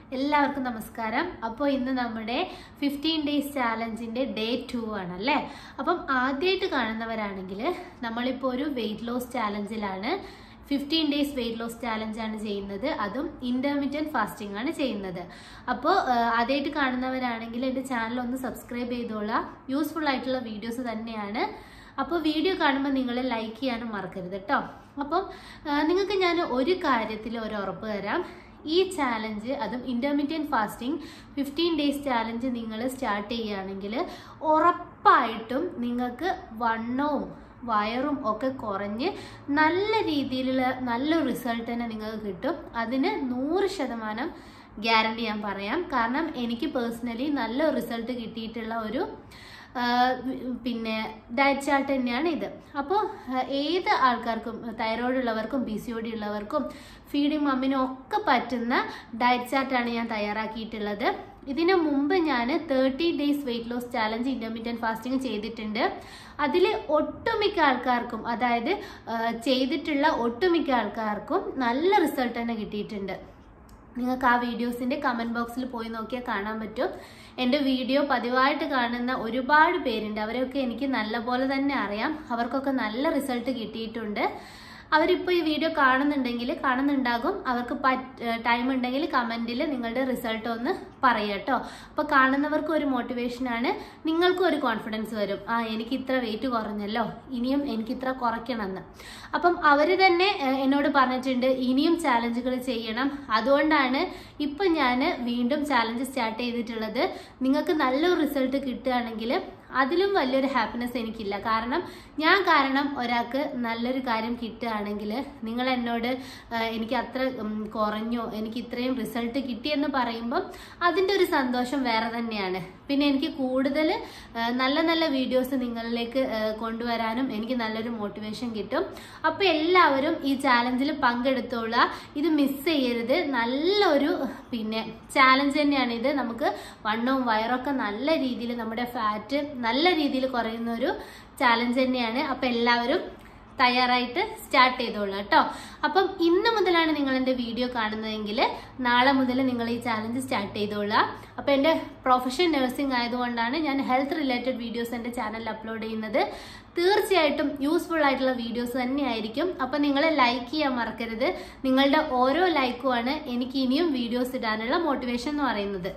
എല്ലാവർക്കും നമസ്കാരം അപ്പോൾ ഇന്ന് നമ്മുടെ ഫിഫ്റ്റീൻ ഡേയ്സ് ചാലഞ്ചിന്റെ ഡേ ടു ആണ് അല്ലേ അപ്പം ആദ്യമായിട്ട് കാണുന്നവരാണെങ്കിൽ നമ്മളിപ്പോൾ ഒരു വെയിറ്റ് ലോസ് ചാലഞ്ചിലാണ് fifteen days weight loss challenge ആണ് ചെയ്യുന്നത് അതും ഇന്റർമീഡിയറ്റ് ഫാസ്റ്റിംഗ് ആണ് ചെയ്യുന്നത് അപ്പോൾ ആദ്യമായിട്ട് കാണുന്നവരാണെങ്കിൽ എൻ്റെ ചാനൽ ഒന്ന് സബ്സ്ക്രൈബ് ചെയ്തോളാം യൂസ്ഫുൾ ആയിട്ടുള്ള വീഡിയോസ് തന്നെയാണ് അപ്പോൾ വീഡിയോ കാണുമ്പോൾ നിങ്ങൾ ലൈക്ക് ചെയ്യാനും മറക്കരുത് കേട്ടോ അപ്പം ആ, നിങ്ങൾക്ക് ഞാൻ ഒരു കാര്യത്തിൽ ഒരു ഉറപ്പ് തരാം ഈ ചാലഞ്ച് അതും intermediate fasting fifteen days challenge നിങ്ങൾ സ്റ്റാർട്ട് ചെയ്യുകയാണെങ്കിൽ ഉറപ്പായിട്ടും നിങ്ങൾക്ക് വണ്ണവും വയറും ഒക്കെ കുറഞ്ഞ് നല്ല രീതിയിലുള്ള നല്ല റിസൾട്ട് തന്നെ നിങ്ങൾക്ക് കിട്ടും അതിന് നൂറ് ശതമാനം ഗ്യാരണ്ടി ഞാൻ പറയാം കാരണം എനിക്ക് പേഴ്സണലി നല്ല റിസൾട്ട് കിട്ടിയിട്ടുള്ള ഒരു ആ, പിന്നെ ഡയറ്റ് ചാർട്ട് തന്നെയാണ് ഇത് അപ്പോൾ ഏത് ആൾക്കാർക്കും തൈറോയ്ഡ് ഉള്ളവർക്കും പി സി ഒ ഡി ഉള്ളവർക്കും ഫീഡിങ് മമ്മിനും ഒക്കെ പറ്റുന്ന ഡയറ്റ് ചാർട്ടാണ് ഞാൻ തയ്യാറാക്കിയിട്ടുള്ളത് ഇതിനു മുമ്പ് ഞാൻ thirty days weight loss challenge intermediate fasting ചെയ്തിട്ടുണ്ട് അതിൽ ഒട്ടുമിക്ക ആൾക്കാർക്കും അതായത് ആ, ചെയ്തിട്ടുള്ള ഒട്ടുമിക്ക ആൾക്കാർക്കും നല്ല റിസൾട്ട് തന്നെ കിട്ടിയിട്ടുണ്ട് നിങ്ങൾക്ക് ആ വീഡിയോസിന്റെ കമന്റ് ബോക്സിൽ പോയി നോക്കിയാൽ കാണാൻ പറ്റും എൻ്റെ വീഡിയോ പതിവായിട്ട് കാണുന്ന ഒരുപാട് പേരുണ്ട് അവരെയൊക്കെ എനിക്ക് നല്ലപോലെ തന്നെ അറിയാം അവർക്കൊക്കെ നല്ല റിസൾട്ട് കിട്ടിയിട്ടുണ്ട് അവരിപ്പോൾ ഈ വീഡിയോ കാണുന്നുണ്ടെങ്കിൽ കാണുന്നുണ്ടാകും അവർക്ക് ടൈം ഉണ്ടെങ്കിൽ കമൻറ്റിൽ നിങ്ങളുടെ റിസൾട്ട് ഒന്ന് പറയുക കേട്ടോ അപ്പോൾ കാണുന്നവർക്കും ഒരു മോട്ടിവേഷനാണ് നിങ്ങൾക്കും ഒരു കോൺഫിഡൻസ് വരും ആ എനിക്ക് ഇത്ര വെയിറ്റ് കുറഞ്ഞല്ലോ ഇനിയും എനിക്ക് ഇത്ര കുറയ്ക്കണമെന്ന് അപ്പം അവർ തന്നെ ഏഹ്, എന്നോട് പറഞ്ഞിട്ടുണ്ട് ഇനിയും ചാലഞ്ചുകൾ ചെയ്യണം അതുകൊണ്ടാണ് ഇപ്പം ഞാൻ വീണ്ടും ചാലഞ്ച് സ്റ്റാർട്ട് ചെയ്തിട്ടുള്ളത് നിങ്ങൾക്ക് നല്ലൊരു റിസൾട്ട് കിട്ടുകയാണെങ്കിൽ അതിലും വലിയൊരു ഹാപ്പിനെസ് എനിക്കില്ല കാരണം ഞാൻ കാരണം ഒരാൾക്ക് നല്ലൊരു കാര്യം കിട്ടുകയാണെങ്കിൽ നിങ്ങൾ എന്നോട് ആ, എനിക്ക് അത്ര ഉം, കുറഞ്ഞു എനിക്ക് ഇത്രയും റിസൾട്ട് കിട്ടിയെന്ന് പറയുമ്പം അതിൻ്റെ ഒരു സന്തോഷം വേറെ തന്നെയാണ് പിന്നെ എനിക്ക് കൂടുതൽ ആ, നല്ല നല്ല വീഡിയോസ് നിങ്ങളിലേക്ക് ആ, കൊണ്ടുവരാനും എനിക്ക് നല്ലൊരു മോട്ടിവേഷൻ കിട്ടും അപ്പോൾ എല്ലാവരും ഈ ചാലഞ്ചിൽ പങ്കെടുത്തോളുക ഇത് മിസ് ചെയ്യരുത് നല്ലൊരു പിന്നെ ചാലഞ്ച് തന്നെയാണ് ഇത് നമുക്ക് വണ്ണവും വയറൊക്കെ നല്ല രീതിയിൽ നമ്മുടെ ഫാറ്റ് നല്ല രീതിയിൽ കുറയുന്ന ഒരു ചാലഞ്ച് തന്നെയാണ് അപ്പം എല്ലാവരും തയ്യാറായിട്ട് സ്റ്റാർട്ട് ചെയ്തോളൂ കേട്ടോ അപ്പം ഇന്ന് മുതലാണ് നിങ്ങൾ എൻ്റെ വീഡിയോ കാണുന്നതെങ്കിൽ നാളെ മുതൽ നിങ്ങൾ ഈ ചാലഞ്ച് സ്റ്റാർട്ട് ചെയ്തോളുക അപ്പം എൻ്റെ പ്രൊഫഷൻ നഴ്സിംഗ് ആയതുകൊണ്ടാണ് ഞാൻ ഹെൽത്ത് റിലേറ്റഡ് വീഡിയോസ് എൻ്റെ ചാനലിൽ അപ്ലോഡ് ചെയ്യുന്നത് തീർച്ചയായിട്ടും യൂസ്ഫുൾ ആയിട്ടുള്ള വീഡിയോസ് തന്നെയായിരിക്കും അപ്പം നിങ്ങൾ ലൈക്ക് ചെയ്യാൻ മറക്കരുത് നിങ്ങളുടെ ഓരോ ലൈക്കുമാണ് എനിക്ക് ഇനിയും വീഡിയോസ് ഇടാനുള്ള മോട്ടിവേഷൻ എന്ന് പറയുന്നത്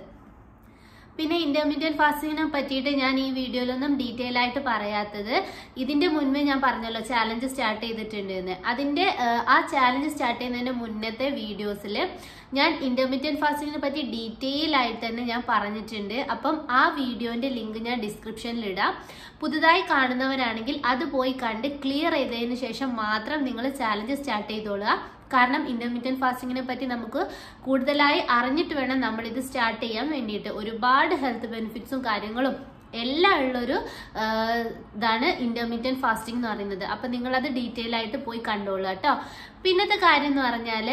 പിന്നെ ഇന്റർമീഡിയറ്റ് ഫാസ്റ്റിങ്ങിനെ പറ്റിയിട്ട് ഞാൻ ഈ വീഡിയോയിലൊന്നും ഡീറ്റെയിൽ ആയിട്ട് പറയാത്തത് ഇതിന്റെ മുൻപേ ഞാൻ പറഞ്ഞല്ലോ ചാലഞ്ച് സ്റ്റാർട്ട് ചെയ്തിട്ടുണ്ട് എന്ന് അതിന്റെ ആ, ആ ചാലഞ്ച് സ്റ്റാർട്ട് ചെയ്യുന്നതിന്റെ മുന്നത്തെ വീഡിയോസിൽ ഞാൻ ഇന്റർമീഡിയറ്റ് ഫാസ്റ്റിങ്ങിനെ പറ്റി ഡീറ്റെയിൽ ആയിട്ട് തന്നെ ഞാൻ പറഞ്ഞിട്ടുണ്ട് അപ്പം ആ വീഡിയോന്റെ ലിങ്ക് ഞാൻ ഡിസ്ക്രിപ്ഷനിൽ ഇടാം പുതുതായി കാണുന്നവരാണെങ്കിൽ അത് പോയി കണ്ട് ക്ലിയർ ചെയ്തതിന് ശേഷം മാത്രം നിങ്ങൾ ചാലഞ്ച് സ്റ്റാർട്ട് ചെയ്തോളുക കാരണം ഇന്റർമീഡിയറ്റ് ഫാസ്റ്റിങ്ങിനെ പറ്റി നമുക്ക് കൂടുതലായി അറിഞ്ഞിട്ട് വേണം നമ്മൾ ഇത് സ്റ്റാർട്ട് ചെയ്യാൻ വേണ്ടിയിട്ട് ഒരുപാട് ഹെൽത്ത് ബെനിഫിറ്റ്സും കാര്യങ്ങളും എല്ലാം ഉള്ളൊരു ആ, ഇതാണ് ഇന്റർമീഡിയറ്റ് ഫാസ്റ്റിംഗ് എന്ന് പറയുന്നത് അപ്പം നിങ്ങളത് ഡീറ്റെയിൽ ആയിട്ട് പോയി കണ്ടോളൂ കേട്ടോ പിന്നത്തെ കാര്യം എന്ന് പറഞ്ഞാൽ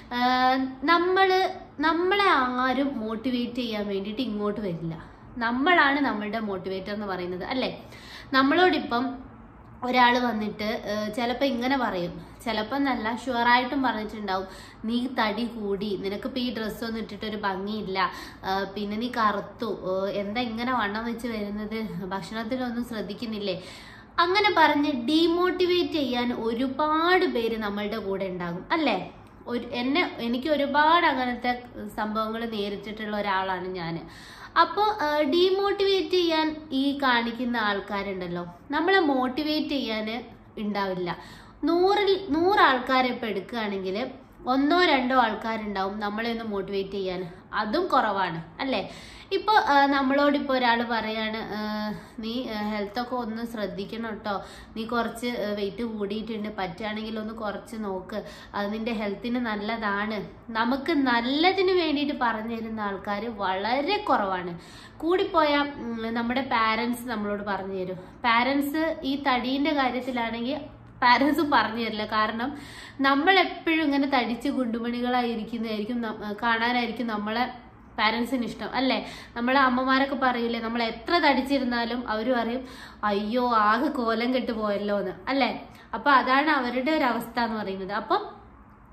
നമ്മൾ നമ്മളെ ആരും മോട്ടിവേറ്റ് ചെയ്യാൻ വേണ്ടിയിട്ട് ഇങ്ങോട്ട് വരില്ല നമ്മളാണ് നമ്മളുടെ മോട്ടിവേറ്റർ എന്ന് പറയുന്നത് അല്ലേ നമ്മളോടിപ്പം ഒരാൾ വന്നിട്ട് ചിലപ്പോൾ ഇങ്ങനെ പറയും ചിലപ്പോൾ നല്ല ഷുവറായിട്ടും പറഞ്ഞിട്ടുണ്ടാവും നീ തടി കൂടി നിനക്കിപ്പോൾ ഈ ഡ്രസ്സൊന്നും ഇട്ടിട്ട് ഒരു ഭംഗിയില്ല ആ, പിന്നെ നീ കറുത്തു ഏ, എന്താ ഇങ്ങനെ വണ്ണം വെച്ച് വരുന്നത് ഭക്ഷണത്തിലൊന്നും ശ്രദ്ധിക്കുന്നില്ലേ അങ്ങനെ പറഞ്ഞ് ഡീമോട്ടിവേറ്റ് ചെയ്യാൻ ഒരുപാട് പേര് നമ്മളുടെ കൂടെ ഉണ്ടാകും അല്ലേ ഒരു എന്നെ എനിക്ക് ഒരുപാട് അങ്ങനത്തെ സംഭവങ്ങൾ നേരിട്ടിട്ടുള്ള ഒരാളാണ് ഞാൻ അപ്പോൾ ഡീമോട്ടിവേറ്റ് ചെയ്യാൻ ഈ കാണിക്കുന്ന ആൾക്കാരുണ്ടല്ലോ നമ്മളെ മോട്ടിവേറ്റ് ചെയ്യാൻ ഉണ്ടാവില്ല നൂറിൽ നൂറ് ആൾക്കാരെ ഇപ്പം എടുക്കുകയാണെങ്കിൽ ഒന്നോ രണ്ടോ ആൾക്കാരുണ്ടാവും നമ്മളെ ഒന്ന് മോട്ടിവേറ്റ് ചെയ്യാൻ അതും കുറവാണ് അല്ലേ ഇപ്പോൾ നമ്മളോട് ഇപ്പോൾ ഒരാൾ പറയാണ് ആ, നീ ഹെൽത്തൊക്കെ ഒന്ന് ശ്രദ്ധിക്കണം കേട്ടോ നീ കുറച്ച് വെയിറ്റ് കൂടിയിട്ടുണ്ട് പറ്റുകയാണെങ്കിൽ ഒന്ന് കുറച്ച് നോക്ക് അത് നിന്റെ ഹെൽത്തിന് നല്ലതാണ് നമുക്ക് നല്ലതിന് വേണ്ടിയിട്ട് പറഞ്ഞു തരുന്ന ആൾക്കാർ വളരെ കുറവാണ് കൂടിപ്പോയാൽ നമ്മുടെ പാരൻസ് നമ്മളോട് പറഞ്ഞു തരും പാരൻസ് ഈ തടീൻ്റെ കാര്യത്തിലാണെങ്കിൽ പാരൻസ് പറഞ്ഞു തരില്ല കാരണം നമ്മൾ എപ്പോഴും ഇങ്ങനെ തടിച്ച് ഗുണ്ടുമണികളായിരിക്കുന്നതായിരിക്കും നം- കാണാനായിരിക്കും നമ്മളെ പാരൻസിന് ഇഷ്ടം അല്ലേ നമ്മളെ അമ്മമാരൊക്കെ പറയൂലേ നമ്മൾ എത്ര തടിച്ചിരുന്നാലും അവർ പറയും അയ്യോ ആകെ കോലം കെട്ട് പോയല്ലോ എന്ന് അല്ലേ അപ്പൊ അതാണ് അവരുടെ ഒരു അവസ്ഥ എന്ന് പറയുന്നത് അപ്പം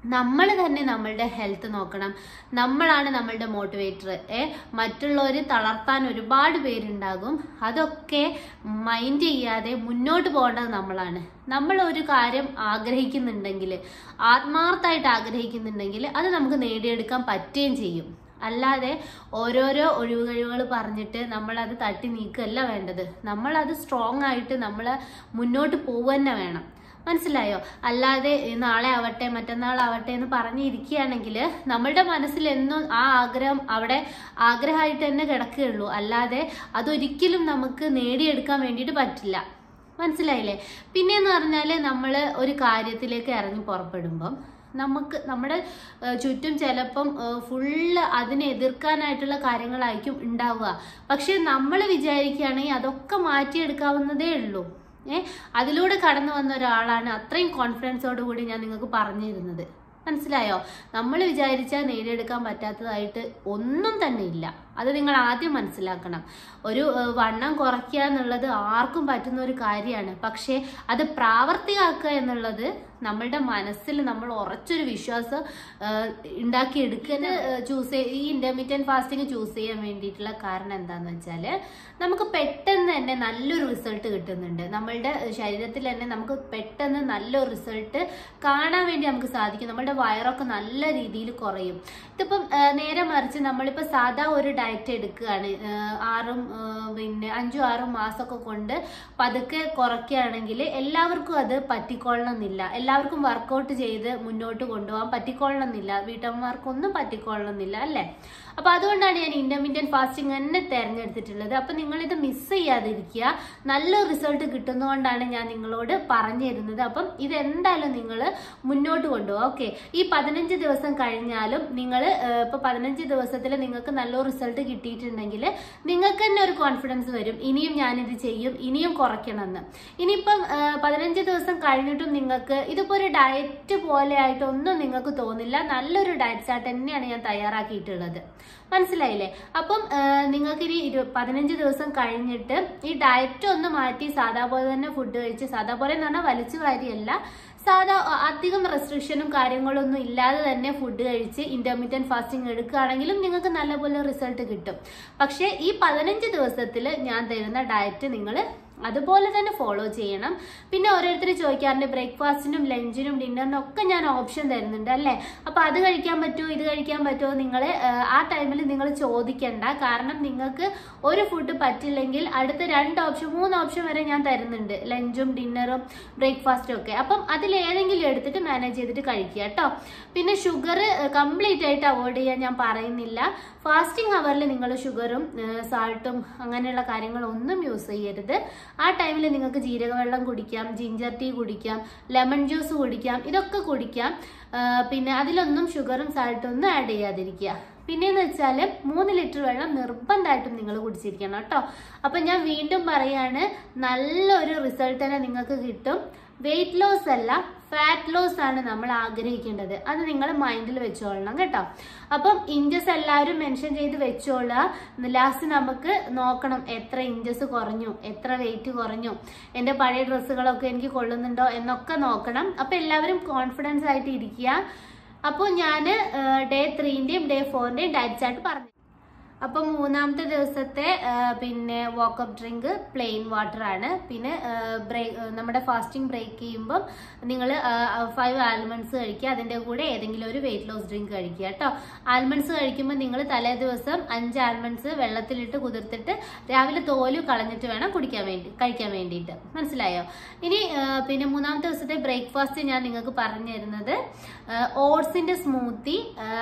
നമ്മൾ തന്നെ നമ്മളുടെ ഹെൽത്ത് നോക്കണം നമ്മളാണ് നമ്മളുടെ മോട്ടിവേറ്റർ ഏ മറ്റുള്ളവർ തളർത്താൻ ഒരുപാട് പേരുണ്ടാകും അതൊക്കെ മൈൻഡ് ചെയ്യാതെ മുന്നോട്ട് പോകേണ്ടത് നമ്മളാണ് നമ്മൾ ഒരു കാര്യം ആഗ്രഹിക്കുന്നുണ്ടെങ്കിൽ ആത്മാർത്ഥമായിട്ട് ആഗ്രഹിക്കുന്നുണ്ടെങ്കിൽ അത് നമുക്ക് നേടിയെടുക്കാൻ പറ്റുകയും ചെയ്യും അല്ലാതെ ഓരോരോ ഒഴിവുകഴിവുകൾ പറഞ്ഞിട്ട് നമ്മളത് തട്ടി നീക്കുകയല്ല വേണ്ടത് നമ്മളത് സ്ട്രോങ് ആയിട്ട് നമ്മൾ മുന്നോട്ട് പോവുക തന്നെ വേണം മനസ്സിലായോ അല്ലാതെ ഈ നാളെ ആവട്ടെ മറ്റന്നാളാവട്ടെ എന്ന് പറഞ്ഞിരിക്കുകയാണെങ്കിൽ നമ്മളുടെ മനസ്സിൽ എന്നും ആ ആഗ്രഹം അവിടെ ആഗ്രഹമായിട്ട് തന്നെ കിടക്കുകയുള്ളൂ അല്ലാതെ അതൊരിക്കലും നമുക്ക് നേടിയെടുക്കാൻ വേണ്ടിയിട്ട് പറ്റില്ല മനസ്സിലായില്ലേ പിന്നെയെന്ന് പറഞ്ഞാൽ നമ്മൾ ഒരു കാര്യത്തിലേക്ക് ഇറങ്ങി പുറപ്പെടുമ്പം നമുക്ക് നമ്മുടെ ഏഹ്, ചുറ്റും ചിലപ്പം ഫുള്ള് അതിനെ എതിർക്കാനായിട്ടുള്ള കാര്യങ്ങളായിരിക്കും ഉണ്ടാവുക പക്ഷെ നമ്മൾ വിചാരിക്കുകയാണെങ്കിൽ അതൊക്കെ മാറ്റിയെടുക്കാവുന്നതേ ഉള്ളൂ ഏ അതിലൂടെ കടന്നു വന്ന ഒരാളാണ് അത്രയും കോൺഫിഡൻസോട് കൂടി ഞാൻ നിങ്ങൾക്ക് പറഞ്ഞു തരുന്നത് മനസ്സിലായോ നമ്മൾ വിചാരിച്ചാൽ നേടിയെടുക്കാൻ പറ്റാത്തതായിട്ട് ഒന്നും തന്നെ ഇല്ല അത് നിങ്ങൾ ആദ്യം മനസ്സിലാക്കണം ഒരു ഏഹ്, വണ്ണം കുറയ്ക്കുക എന്നുള്ളത് ആർക്കും പറ്റുന്ന ഒരു കാര്യമാണ് പക്ഷേ അത് പ്രാവർത്തികമാക്കുക എന്നുള്ളത് നമ്മളുടെ മനസ്സിൽ നമ്മൾ ഉറച്ചൊരു വിശ്വാസം ഉണ്ടാക്കിയെടുക്കുന്ന ചൂസ് ഈ ഇന്റർമീഡിയൻ ഫാസ്റ്റിംഗ് ചൂസ് ചെയ്യാൻ വേണ്ടിയിട്ടുള്ള കാരണം എന്താന്ന് വെച്ചാൽ നമുക്ക് പെട്ടെന്ന് തന്നെ നല്ലൊരു റിസൾട്ട് കിട്ടുന്നുണ്ട് നമ്മളുടെ ശരീരത്തിൽ തന്നെ നമുക്ക് പെട്ടെന്ന് നല്ലൊരു റിസൾട്ട് കാണാൻ വേണ്ടി നമുക്ക് സാധിക്കും നമ്മളുടെ വയറൊക്കെ നല്ല രീതിയിൽ കുറയും ഇതിപ്പം ആ, നേരെ മറിച്ച് നമ്മളിപ്പോൾ സാധാ ഒരു ഡയറ്റ് എടുക്കുകയാണ് ആ, ആറും ആ, പിന്നെ അഞ്ചും ആറും മാസമൊക്കെ കൊണ്ട് പതുക്കെ കുറയ്ക്കുകയാണെങ്കിൽ എല്ലാവർക്കും അത് പറ്റിക്കൊള്ളണമെന്നില്ല എല്ലാവർക്കും വർക്കൗട്ട് ചെയ്ത് മുന്നോട്ട് കൊണ്ടുപോകാൻ പറ്റിക്കൊള്ളണമെന്നില്ല വീട്ടമ്മമാർക്കൊന്നും പറ്റിക്കൊള്ളണമെന്നില്ല അല്ലേ അപ്പൊ അതുകൊണ്ടാണ് ഞാൻ ഇന്റർമീഡിയൻ ഫാസ്റ്റിംഗ് തന്നെ തെരഞ്ഞെടുത്തിട്ടുള്ളത് അപ്പൊ നിങ്ങൾ ഇത് മിസ് ചെയ്യാതിരിക്കുക നല്ല റിസൾട്ട് കിട്ടുന്നതുകൊണ്ടാണ് ഞാൻ നിങ്ങളോട് പറഞ്ഞു തരുന്നത് അപ്പം ഇത് എന്തായാലും നിങ്ങൾ മുന്നോട്ട് കൊണ്ടുപോകുക ഓക്കെ ഈ പതിനഞ്ച് ദിവസം കഴിഞ്ഞാലും നിങ്ങൾ ഇപ്പൊ പതിനഞ്ച് ദിവസത്തിൽ നിങ്ങൾക്ക് നല്ല റിസൾട്ട് കിട്ടിയിട്ടുണ്ടെങ്കിൽ നിങ്ങൾക്ക് തന്നെ ഒരു കോൺഫിഡൻസ് വരും ഇനിയും ഞാനിത് ചെയ്യും ഇനിയും കുറയ്ക്കണമെന്ന് ഇനിയിപ്പം ആ, പതിനഞ്ച് ദിവസം കഴിഞ്ഞിട്ടും നിങ്ങൾക്ക് ഇതിപ്പോ ഒരു ഡയറ്റ് പോലെ ആയിട്ടൊന്നും നിങ്ങൾക്ക് തോന്നില്ല നല്ലൊരു ഡയറ്റ് ചാർട്ട് തന്നെയാണ് ഞാൻ തയ്യാറാക്കിയിട്ടുള്ളത് മനസ്സിലായില്ലേ അപ്പം ആ, നിങ്ങൾക്ക് ഇനി ഇരു പതിനഞ്ച് ദിവസം കഴിഞ്ഞിട്ട് ഈ ഡയറ്റ് ഒന്ന് മാറ്റി സാധാ പോലെ തന്നെ ഫുഡ് കഴിച്ച് സാധാ പോലെ എന്ന് പറഞ്ഞാൽ വലിച്ചു കാര്യമല്ല സാധാ അ- അധികം റെസ്ട്രിക്ഷനും കാര്യങ്ങളൊന്നും ഇല്ലാതെ തന്നെ ഫുഡ് കഴിച്ച് ഇന്റർമീഡിയൻ ഫാസ്റ്റിംഗ് എടുക്കുകയാണെങ്കിലും നിങ്ങൾക്ക് നല്ലപോലെ റിസൾട്ട് കിട്ടും പക്ഷേ ഈ പതിനഞ്ച് ദിവസത്തിൽ ഞാൻ തരുന്ന ഡയറ്റ് നിങ്ങൾ അതുപോലെ തന്നെ ഫോളോ ചെയ്യണം പിന്നെ ഓരോരുത്തർ ചോദിക്കാറുണ്ട് ബ്രേക്ക്ഫാസ്റ്റിനും ലഞ്ചിനും ഡിന്നറിനും ഒക്കെ ഞാൻ ഓപ്ഷൻ തരുന്നുണ്ട് അല്ലേ അപ്പൊ അത് കഴിക്കാൻ പറ്റുമോ ഇത് കഴിക്കാൻ പറ്റുമോ നിങ്ങൾ ആ ടൈമിൽ നിങ്ങൾ ചോദിക്കണ്ട കാരണം നിങ്ങൾക്ക് ഒരു ഫുഡ് പറ്റില്ലെങ്കിൽ അടുത്ത രണ്ട് ഓപ്ഷൻ മൂന്ന് ഓപ്ഷൻ വരെ ഞാൻ തരുന്നുണ്ട് ലഞ്ചും ഡിന്നറും ബ്രേക്ക്ഫാസ്റ്റും ഒക്കെ അപ്പം അതിൽ ഏതെങ്കിലും എടുത്തിട്ട് മാനേജ് ചെയ്തിട്ട് കഴിക്കുക കേട്ടോ പിന്നെ ഷുഗർ കംപ്ലീറ്റ് ആയിട്ട് അവോയ്ഡ് ചെയ്യാൻ ഞാൻ പറയുന്നില്ല ഫാസ്റ്റിംഗ് അവറിൽ നിങ്ങൾ ഷുഗറും സാൾട്ടും അങ്ങനെയുള്ള കാര്യങ്ങളൊന്നും യൂസ് ചെയ്യരുത് ആ ടൈമിൽ നിങ്ങൾക്ക് ജീരകവെള്ളം കുടിക്കാം ജിഞ്ചർ ടീ കുടിക്കാം ലെമൺ ജ്യൂസ് കുടിക്കാം ഇതൊക്കെ കുടിക്കാം ആ, പിന്നെ അതിലൊന്നും ഷുഗറും സാൾട്ടും ഒന്നും ആഡ് ചെയ്യാതിരിക്കുക പിന്നെന്ന് വെച്ചാൽ മൂന്ന് ലിറ്റർ വെള്ളം നിർബന്ധമായിട്ടും നിങ്ങൾ കുടിച്ചിരിക്കണം കേട്ടോ അപ്പൊ ഞാൻ വീണ്ടും പറയാണ് നല്ലൊരു റിസൾട്ട് തന്നെ നിങ്ങൾക്ക് കിട്ടും വെയിറ്റ് ലോസ് അല്ല ഫാറ്റ് ലോസ് ആണ് നമ്മൾ ആഗ്രഹിക്കേണ്ടത് അത് നിങ്ങൾ മൈൻഡിൽ വെച്ചോളണം കേട്ടോ അപ്പം ഇഞ്ചസ് എല്ലാവരും മെൻഷൻ ചെയ്ത് വെച്ചോളുക ലാസ്റ്റ് നമുക്ക് നോക്കണം എത്ര ഇഞ്ചസ് കുറഞ്ഞു എത്ര വെയിറ്റ് കുറഞ്ഞു എൻ്റെ പഴയ ഡ്രസ്സുകളൊക്കെ എനിക്ക് കൊള്ളുന്നുണ്ടോ എന്നൊക്കെ നോക്കണം അപ്പം എല്ലാവരും കോൺഫിഡൻസ് ആയിട്ട് ഇരിക്കുക അപ്പോൾ ഞാൻ ഡേ ത്രീൻ്റെയും ഡേ ഫോറിൻ്റെയും ഡയറ്റ് ചാർട്ട് പറഞ്ഞു അപ്പം മൂന്നാമത്തെ ദിവസത്തെ ആ, പിന്നെ വാക്കപ്പ് ഡ്രിങ്ക് പ്ലെയിൻ വാട്ടർ ആണ് പിന്നെ ബ്രേക്ക് നമ്മുടെ ഫാസ്റ്റിംഗ് ബ്രേക്ക് ചെയ്യുമ്പം നിങ്ങൾ ഫൈവ് ആൽമണ്ട്സ് കഴിക്കുക അതിൻ്റെ കൂടെ ഏതെങ്കിലും ഒരു വെയിറ്റ് ലോസ് ഡ്രിങ്ക് കഴിക്കുക കേട്ടോ ആൽമണ്ട്സ് കഴിക്കുമ്പോൾ നിങ്ങൾ തലേ ദിവസം അഞ്ച് ആൽമണ്ട്സ് വെള്ളത്തിലിട്ട് കുതിർത്തിട്ട് രാവിലെ തോല് കളഞ്ഞിട്ട് വേണം കുടിക്കാൻ വേണ്ടി കഴിക്കാൻ വേണ്ടിയിട്ട് മനസ്സിലായോ ഇനി ആ, പിന്നെ മൂന്നാമത്തെ ദിവസത്തെ ബ്രേക്ക്ഫാസ്റ്റ് ഞാൻ നിങ്ങൾക്ക് പറഞ്ഞു തരുന്നത് ഓട്സിന്റെ സ്മൂത്തി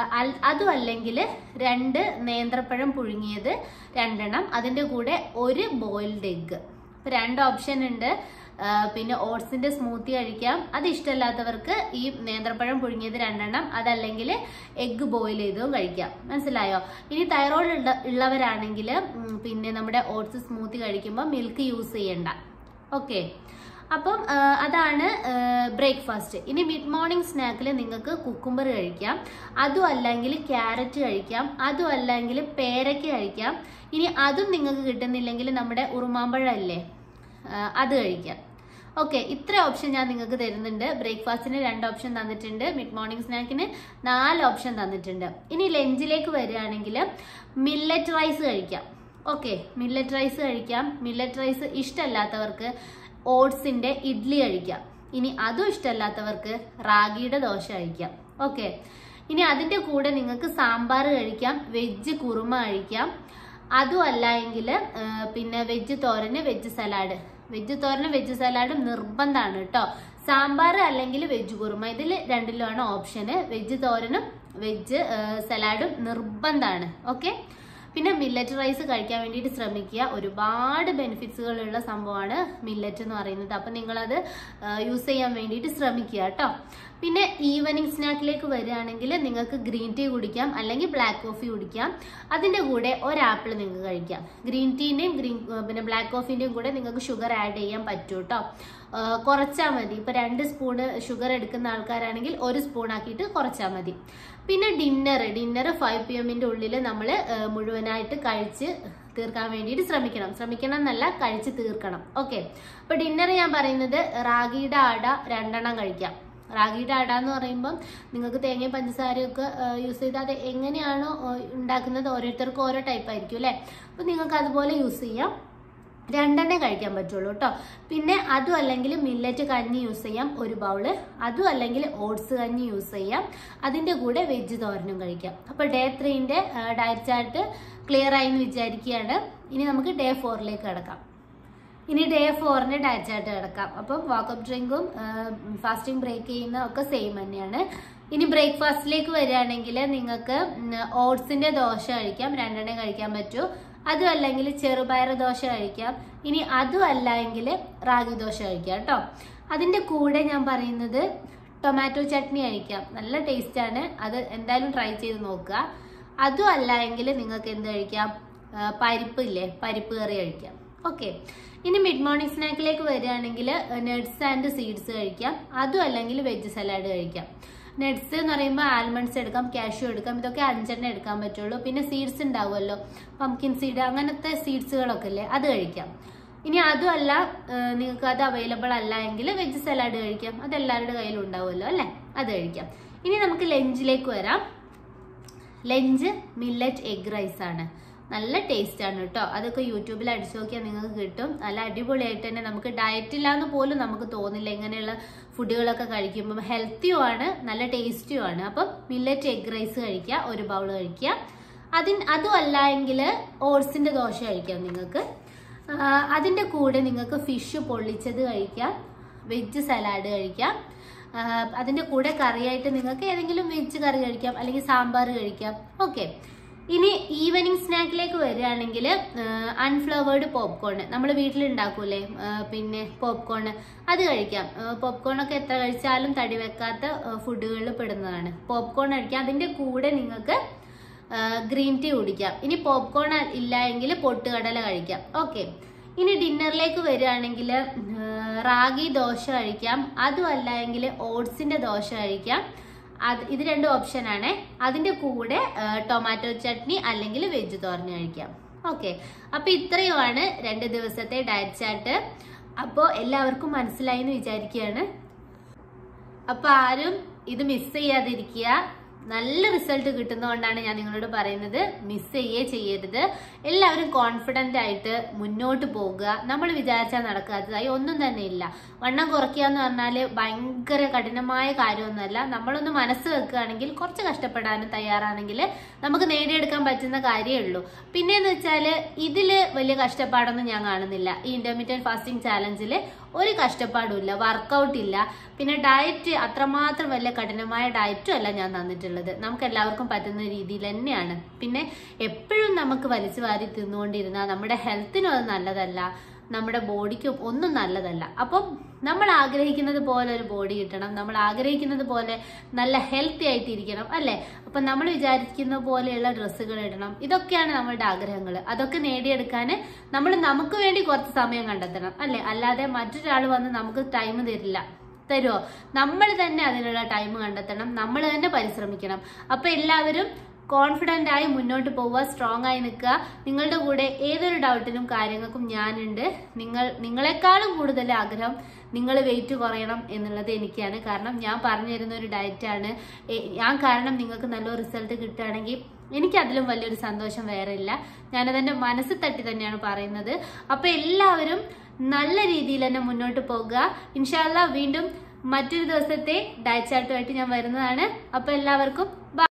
അതും അല്ലെങ്കിൽ രണ്ട് നേന്ത്രപ്പഴം പുഴുങ്ങിയത് രണ്ടെണ്ണം അതിന്റെ കൂടെ ഒരു ബോയിൽഡ് എഗ്ഗ് ഇപ്പൊ രണ്ട് ഓപ്ഷൻ ഉണ്ട് ആ, പിന്നെ ഓട്സിന്റെ സ്മൂത്തി കഴിക്കാം അത് ഇഷ്ടമല്ലാത്തവർക്ക് ഈ നേന്ത്രപ്പഴം പുഴുങ്ങിയത് രണ്ടെണ്ണം അതല്ലെങ്കിൽ എഗ്ഗ് ബോയിൽ ചെയ്തതും കഴിക്കാം മനസ്സിലായോ ഇനി തൈറോയ്ഡ് ഉള്ള ഉള്ളവരാണെങ്കിൽ ഉം, പിന്നെ നമ്മുടെ ഓട്സ് സ്മൂത്തി കഴിക്കുമ്പോൾ മിൽക്ക് യൂസ് ചെയ്യണ്ട ഓക്കെ അപ്പം ആ, അതാണ് ബ്രേക്ക്ഫാസ്റ്റ് ഇനി മിഡ് മോർണിംഗ് സ്നാക്കിൽ നിങ്ങൾക്ക് കുക്കുംബർ കഴിക്കാം അതും അല്ലെങ്കിൽ ക്യാരറ്റ് കഴിക്കാം അതും അല്ലെങ്കിൽ പേരയ്ക്ക കഴിക്കാം ഇനി അതും നിങ്ങൾക്ക് കിട്ടുന്നില്ലെങ്കിൽ നമ്മുടെ ഉറുമാമ്പഴം അല്ലേ ആ, അത് കഴിക്കാം ഓക്കെ ഇത്ര ഓപ്ഷൻ ഞാൻ നിങ്ങൾക്ക് തരുന്നുണ്ട് ബ്രേക്ക്ഫാസ്റ്റിന് രണ്ട് ഓപ്ഷൻ തന്നിട്ടുണ്ട് മിഡ് മോർണിംഗ് സ്നാക്കിന് നാല് ഓപ്ഷൻ തന്നിട്ടുണ്ട് ഇനി ലഞ്ചിലേക്ക് വരികയാണെങ്കിൽ മില്ലറ്റ് റൈസ് കഴിക്കാം ഓക്കെ മില്ലറ്റ് റൈസ് കഴിക്കാം മില്ലറ്റ് റൈസ് ഇഷ്ടമല്ലാത്തവർക്ക് ഓട്സിന്റെ ഇഡ്ഡലി കഴിക്കാം ഇനി അതും ഇഷ്ടമല്ലാത്തവർക്ക് റാഗിയുടെ ദോശ കഴിക്കാം ഓക്കെ ഇനി അതിന്റെ കൂടെ നിങ്ങൾക്ക് സാമ്പാർ കഴിക്കാം വെജ് കുറുമ കഴിക്കാം അതും അല്ല എങ്കിൽ പിന്നെ വെജ് തോരന് വെജ് സലാഡ് വെജ് തോരന് വെജ് സലാഡും നിർബന്ധമാണ് കേട്ടോ സാമ്പാർ അല്ലെങ്കിൽ വെജ് കുറുമ ഇതിൽ രണ്ടിലുമാണ് ഓപ്ഷന് വെജ് തോരനും വെജ് സലാഡും നിർബന്ധമാണ് ഓക്കെ പിന്നെ മില്ലറ്റ് റൈസ് കഴിക്കാൻ വേണ്ടിയിട്ട് ശ്രമിക്കുക ഒരുപാട് ബെനിഫിറ്റ്സുകളുള്ള സംഭവമാണ് മില്ലറ്റ് എന്ന് പറയുന്നത് അപ്പം നിങ്ങളത് യൂസ് ചെയ്യാൻ വേണ്ടിയിട്ട് ശ്രമിക്കുക കേട്ടോ പിന്നെ ഈവനിങ് സ്നാക്കിലേക്ക് വരികയാണെങ്കിൽ നിങ്ങൾക്ക് ഗ്രീൻ ടീ കുടിക്കാം അല്ലെങ്കിൽ ബ്ലാക്ക് കോഫി കുടിക്കാം അതിൻ്റെ കൂടെ ഒരു ആപ്പിൾ നിങ്ങൾക്ക് കഴിക്കാം ഗ്രീൻ ടീൻ്റെയും ഗ്രീൻ പിന്നെ ബ്ലാക്ക് കോഫീൻ്റെയും കൂടെ നിങ്ങൾക്ക് ഷുഗർ ആഡ് ചെയ്യാൻ പറ്റും കേട്ടോ കുറച്ചാൽ മതി ഇപ്പം രണ്ട് സ്പൂണ് ഷുഗർ എടുക്കുന്ന ആൾക്കാരാണെങ്കിൽ ഒരു സ്പൂൺ ആക്കിയിട്ട് കുറച്ചാൽ മതി പിന്നെ ഡിന്നർ ഡിന്നർ ഫൈവ് പി എമ്മിൻ്റെ ഉള്ളിൽ നമ്മൾ മുഴുവനായിട്ട് കഴിച്ച് തീർക്കാൻ വേണ്ടിയിട്ട് ശ്രമിക്കണം ശ്രമിക്കണം എന്നല്ല കഴിച്ച് തീർക്കണം ഓക്കെ അപ്പോൾ ഡിന്നർ ഞാൻ പറയുന്നത് റാഗിയുടെ ആട രണ്ടെണ്ണം കഴിക്കാം റാഗിയുടെ അട എന്ന് പറയുമ്പം നിങ്ങൾക്ക് തേങ്ങയും പഞ്ചസാരയൊക്കെ യൂസ് ചെയ്ത് അത് എങ്ങനെയാണോ ഉണ്ടാക്കുന്നത് ഓരോരുത്തർക്കും ഓരോ ടൈപ്പ് ആയിരിക്കും അല്ലേ അപ്പോൾ നിങ്ങൾക്ക് അതുപോലെ യൂസ് ചെയ്യാം രണ്ടെണ്ണേ കഴിക്കാൻ പറ്റുള്ളൂ കേട്ടോ പിന്നെ അതും അല്ലെങ്കിൽ മില്ലറ്റ് കഞ്ഞി യൂസ് ചെയ്യാം ഒരു ബൗള് അതും അല്ലെങ്കിൽ ഓട്സ് കഞ്ഞി യൂസ് ചെയ്യാം അതിൻ്റെ കൂടെ വെജ് തോരനും കഴിക്കാം അപ്പോൾ ഡേ ത്രീൻ്റെ ഡയറ്റ് ചാർട്ട് ക്ലിയർ ആയി എന്ന് വിചാരിക്കുകയാണ് ഇനി നമുക്ക് ഡേ ഫോറിലേക്ക് കിടക്കാം ഇനി ഡേ ഫോറിന് ഡയറ്റ് ചാർട്ട് കിടക്കാം അപ്പം വാക്കപ്പ് ഡ്രിങ്കും ഫാസ്റ്റിംഗ് ബ്രേക്ക് ചെയ്യുന്ന ഒക്കെ സെയിം തന്നെയാണ് ഇനി ബ്രേക്ക്ഫാസ്റ്റിലേക്ക് വരികയാണെങ്കിൽ നിങ്ങൾക്ക് ഓട്സിന്റെ ദോശ കഴിക്കാം രണ്ടെണ്ണേ കഴിക്കാൻ പറ്റൂ അതും അല്ലെങ്കിൽ ചെറുപയർ ദോശ കഴിക്കാം ഇനി അതും അല്ല എങ്കിൽ റാഗി ദോശ കഴിക്കാം കേട്ടോ അതിൻ്റെ കൂടെ ഞാൻ പറയുന്നത് ടൊമാറ്റോ ചട്നി കഴിക്കാം നല്ല ടേസ്റ്റാണ് അത് എന്തായാലും ട്രൈ ചെയ്ത് നോക്കുക അതും അല്ല എങ്കിൽ നിങ്ങൾക്ക് എന്ത് കഴിക്കാം പരിപ്പ് ഇല്ലേ പരിപ്പ് കറി കഴിക്കാം ഓക്കെ ഇനി മിഡ് മോർണിംഗ് സ്നാക്കിലേക്ക് വരികയാണെങ്കിൽ നട്ട്സ് ആൻഡ് സീഡ്സ് കഴിക്കാം അതും അല്ലെങ്കിൽ വെജ് സലാഡ് കഴിക്കാം നട്ട്സ് എന്ന് പറയുമ്പോൾ ആൽമണ്ട്സ് എടുക്കാം കാഷ്യൂ എടുക്കാം ഇതൊക്കെ അഞ്ചെണ്ണം എടുക്കാൻ പറ്റുള്ളൂ പിന്നെ സീഡ്സ് ഉണ്ടാവുമല്ലോ പംകിൻ സീഡ് അങ്ങനത്തെ സീഡ്സുകളൊക്കെ ഇല്ലേ അത് കഴിക്കാം ഇനി അതും അല്ല നിങ്ങൾക്ക് അത് അവൈലബിൾ അല്ല എങ്കിൽ വെജ് സലാഡ് കഴിക്കാം അത് എല്ലാവരുടെ കയ്യിലും ഉണ്ടാവുമല്ലോ അല്ലേ അത് കഴിക്കാം ഇനി നമുക്ക് ലഞ്ചിലേക്ക് വരാം ലഞ്ച് മില്ലറ്റ് എഗ് റൈസ് ആണ് നല്ല ടേസ്റ്റ് ആണ് കേട്ടോ അതൊക്കെ യൂട്യൂബിൽ അടിച്ചു നോക്കിയാൽ നിങ്ങൾക്ക് കിട്ടും നല്ല അടിപൊളിയായിട്ട് തന്നെ നമുക്ക് ഡയറ്റ് ഇല്ലാന്ന് പോലും നമുക്ക് തോന്നില്ല ഇങ്ങനെയുള്ള ഫുഡുകളൊക്കെ കഴിക്കുമ്പോൾ ഹെൽത്തിയും ആണ് നല്ല ടേസ്റ്റിയും ആണ് അപ്പം മില്ലറ്റ് എഗ് റൈസ് കഴിക്കുക ഒരു ബൗൾ കഴിക്കുക അതിന് അതും അല്ല എങ്കിൽ ഓട്സിന്റെ ദോശ കഴിക്കാം നിങ്ങൾക്ക് അതിൻ്റെ കൂടെ നിങ്ങൾക്ക് ഫിഷ് പൊള്ളിച്ചത് കഴിക്കാം വെജ് സലാഡ് കഴിക്കാം അതിൻ്റെ കൂടെ കറിയായിട്ട് നിങ്ങൾക്ക് ഏതെങ്കിലും വെജ് കറി കഴിക്കാം അല്ലെങ്കിൽ സാമ്പാർ കഴിക്കാം ഓക്കെ ഇനി ഈവനിങ് സ്നാക്കിലേക്ക് വരികയാണെങ്കിൽ അൺഫ്ലവേർഡ് പോപ്കോൺ നമ്മൾ വീട്ടിലുണ്ടാക്കൂലേ പിന്നെ പോപ്കോൺ അത് കഴിക്കാം പോപ്കോൺ ഒക്കെ എത്ര കഴിച്ചാലും തടി വെക്കാത്ത ഫുഡുകളിൽ പെടുന്നതാണ് പോപ്കോൺ കഴിക്കാം അതിൻ്റെ കൂടെ നിങ്ങൾക്ക് ഗ്രീൻ ടീ കുടിക്കാം ഇനി പോപ്കോൺ ഇല്ല എങ്കിൽ പൊട്ടുകടല കഴിക്കാം ഓക്കെ ഇനി ഡിന്നറിലേക്ക് വരികയാണെങ്കിൽ റാഗി ദോശ കഴിക്കാം അതും അല്ല എങ്കിൽ ഓട്സിന്റെ ദോശ കഴിക്കാം അത് ഇത് രണ്ട് ഓപ്ഷനാണ് അതിന്റെ കൂടെ ടൊമാറ്റോ ചട്നി അല്ലെങ്കിൽ വെജ് തോരൻ കഴിക്കാം ഓക്കെ അപ്പൊ ഇത്രയുമാണ് രണ്ട് ദിവസത്തെ ഡയറ്റ് ചാർട്ട് അപ്പോൾ എല്ലാവർക്കും മനസ്സിലായി എന്ന് വിചാരിക്കുകയാണ് അപ്പൊ ആരും ഇത് മിസ് ചെയ്യാതിരിക്കുക നല്ല റിസൾട്ട് കിട്ടുന്നതുകൊണ്ടാണ് ഞാൻ നിങ്ങളോട് പറയുന്നത് മിസ് ചെയ്യേ ചെയ്യരുത് എല്ലാവരും കോൺഫിഡന്റ് ആയിട്ട് മുന്നോട്ട് പോകുക നമ്മൾ വിചാരിച്ചാൽ നടക്കാത്തതായി ഒന്നും തന്നെ ഇല്ല വണ്ണം കുറയ്ക്കുക എന്ന് പറഞ്ഞാൽ ഭയങ്കര കഠിനമായ കാര്യമൊന്നുമല്ല നമ്മളൊന്ന് മനസ്സ് വെക്കുകയാണെങ്കിൽ കുറച്ച് കഷ്ടപ്പെടാനും തയ്യാറാണെങ്കിൽ നമുക്ക് നേടിയെടുക്കാൻ പറ്റുന്ന കാര്യമേ ഉള്ളൂ പിന്നെന്ന് വെച്ചാൽ ഇതിൽ വലിയ കഷ്ടപ്പാടൊന്നും ഞാൻ കാണുന്നില്ല ഈ ഇന്റർമീഡിയറ്റ് ഫാസ്റ്റിംഗ് ചാലഞ്ചിൽ ഒരു കഷ്ടപ്പാടും ഇല്ല വർക്കൗട്ട് ഇല്ല പിന്നെ ഡയറ്റ് അത്രമാത്രം വലിയ കഠിനമായ ഡയറ്റും അല്ല ഞാൻ തന്നിട്ടുള്ളത് നമുക്ക് എല്ലാവർക്കും പറ്റുന്ന രീതിയിൽ തന്നെയാണ് പിന്നെ എപ്പോഴും നമുക്ക് വലിച്ചു വാരി തിന്നുകൊണ്ടിരുന്നാൽ നമ്മുടെ ഹെൽത്തിനും അത് നല്ലതല്ല നമ്മുടെ ബോഡിക്കും ഒന്നും നല്ലതല്ല അപ്പം നമ്മൾ ആഗ്രഹിക്കുന്നത് പോലെ ഒരു ബോഡി കിട്ടണം നമ്മൾ ആഗ്രഹിക്കുന്നത് പോലെ നല്ല ഹെൽത്തി ആയിട്ട് ഇരിക്കണം അല്ലേ അപ്പം നമ്മൾ വിചാരിക്കുന്ന പോലെയുള്ള ഡ്രസ്സുകൾ ഇടണം ഇതൊക്കെയാണ് നമ്മളുടെ ആഗ്രഹങ്ങൾ അതൊക്കെ നേടിയെടുക്കാൻ നമ്മൾ നമുക്ക് വേണ്ടി കുറച്ച് സമയം കണ്ടെത്തണം അല്ലേ അല്ലാതെ മറ്റൊരാൾ വന്ന് നമുക്ക് ടൈം തരില്ല തരുമോ നമ്മൾ തന്നെ അതിനുള്ള ടൈം കണ്ടെത്തണം നമ്മൾ തന്നെ പരിശ്രമിക്കണം അപ്പൊ എല്ലാവരും കോൺഫിഡൻ്റ് ആയി മുന്നോട്ട് പോവുക സ്ട്രോങ് ആയി നിൽക്കുക നിങ്ങളുടെ കൂടെ ഏതൊരു ഡൗട്ടിനും കാര്യങ്ങൾക്കും ഞാനുണ്ട് നിങ്ങൾ നിങ്ങളെക്കാളും കൂടുതൽ ആഗ്രഹം നിങ്ങൾ വെയിറ്റ് കുറയണം എന്നുള്ളത് എനിക്കാണ് കാരണം ഞാൻ പറഞ്ഞു തരുന്ന ഒരു ഡയറ്റാണ് ഞാൻ കാരണം നിങ്ങൾക്ക് നല്ല റിസൾട്ട് കിട്ടുകയാണെങ്കിൽ എനിക്ക് അതിലും വലിയൊരു സന്തോഷം വേറെ ഇല്ല ഞാനതെൻ്റെ മനസ്സിൽ തട്ടി തന്നെയാണ് പറയുന്നത് അപ്പോൾ എല്ലാവരും നല്ല രീതിയിൽ തന്നെ മുന്നോട്ട് പോകുക ഇൻഷാല്ല വീണ്ടും മറ്റൊരു ദിവസത്തെ ഡയറ്റ് ചാർട്ടുമായിട്ട് ഞാൻ വരുന്നതാണ് അപ്പോൾ എല്ലാവർക്കും bye.